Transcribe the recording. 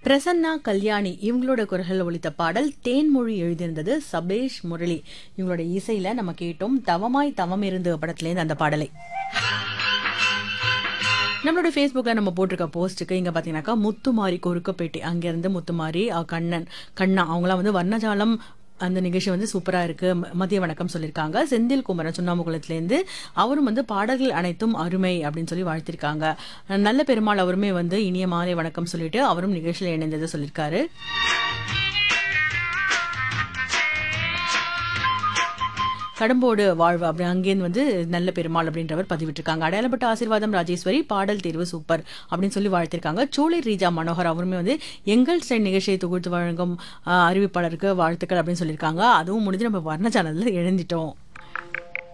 பிரசன்னா கல்யாணி இவங்களோட குரலில் ஒலித்த பாடல் தேன்மொழி எழுதியிருந்தது சபேஷ் முரளி இவங்களோட இசையில நம்ம கேட்டோம் தவமாய் தவம் இருந்து படத்துலேருந்து அந்த பாடலை நம்மளோட ஃபேஸ்புக்கில் நம்ம போட்டிருக்க போஸ்ட்டுக்கு இங்கே பார்த்தீங்கன்னாக்கா முத்துமாரி கொருக்கப்பேட்டை அங்கேருந்து முத்துமாரி அஹ், கண்ணன் கண்ணா அவங்களாம் வந்து வர்ணஜாலம் அந்த நிகழ்ச்சி வந்து சூப்பராக இருக்குது மதிய வணக்கம் சொல்லியிருக்காங்க செந்தில் குமரன் சுண்ணாமுகுளத்துலேருந்து அவரும் வந்து பாடல்கள் அனைத்தும் அருமை அப்படின்னு சொல்லி வாழ்த்திருக்காங்க நல்ல பெருமாள் அவருமே வந்து இனிய மாலை வணக்கம் சொல்லிட்டு அவரும் நிகழ்ச்சியில் இணைந்ததை சொல்லியிருக்காரு கடம்போடு வாழ்வு அப்படி அங்கேருந்து வந்து நல்ல பெருமாள் அப்படின்றவர் பதிவிட்டிருக்காங்க அடையாளப்பட்ட ஆசீர்வாதம் ராஜேஸ்வரி பாடல் தேர்வு சூப்பர் அப்படின்னு சொல்லி வாழ்த்திருக்காங்க சோலை ரீஜா மனோகர் அவருமே வந்து எங்கள் ஸ்டைல் நிகழ்ச்சியை தொகுத்து வழங்கும் ஆஹ், அறிவிப்பாளருக்கு வாழ்த்துக்கள் அப்படின்னு சொல்லியிருக்காங்க அதுவும் முடிஞ்சு நம்ம வர்ண சேனல்ல எழுந்திட்டோம்